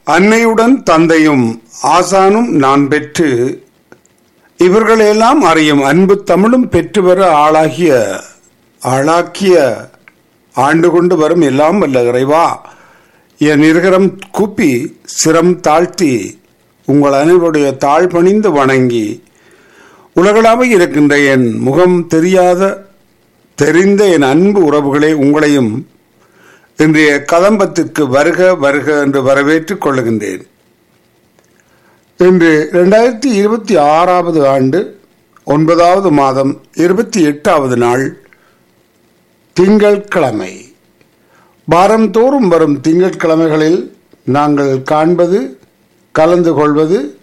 அன்னையுடன் தந்தையும் ஆசானும் நான் பெற்று இவர்களெல்லாம் அறியும் அன்பு தமிழும் பெற்று வர ஆளாகிய ஆளாக்கிய ஆண்டு கொண்டு வரும் எல்லாம் வல்ல இறைவா என் இருகரம் கூப்பி சிரம் தாழ்த்தி உங்கள் அனைவருடைய தாழ் பணிந்து வணங்கி உலகளாக இருக்கின்ற என் முகம் தெரியாத தெரிந்த என் அன்பு உறவுகளே உங்களையும் இன்றைய கதம்பத்திற்கு வருக வருக என்று வரவேற்றுக் கொள்ளுகின்றேன் இன்று இரண்டாயிரத்தி இருபத்தி ஆறாவது ஆண்டு ஒன்பதாவது மாதம் இருபத்தி எட்டாவது நாள் திங்கட்கிழமை வாரந்தோறும் வரும் திங்கட்கிழமைகளில் நாங்கள் காண்பது கலந்து கொள்வது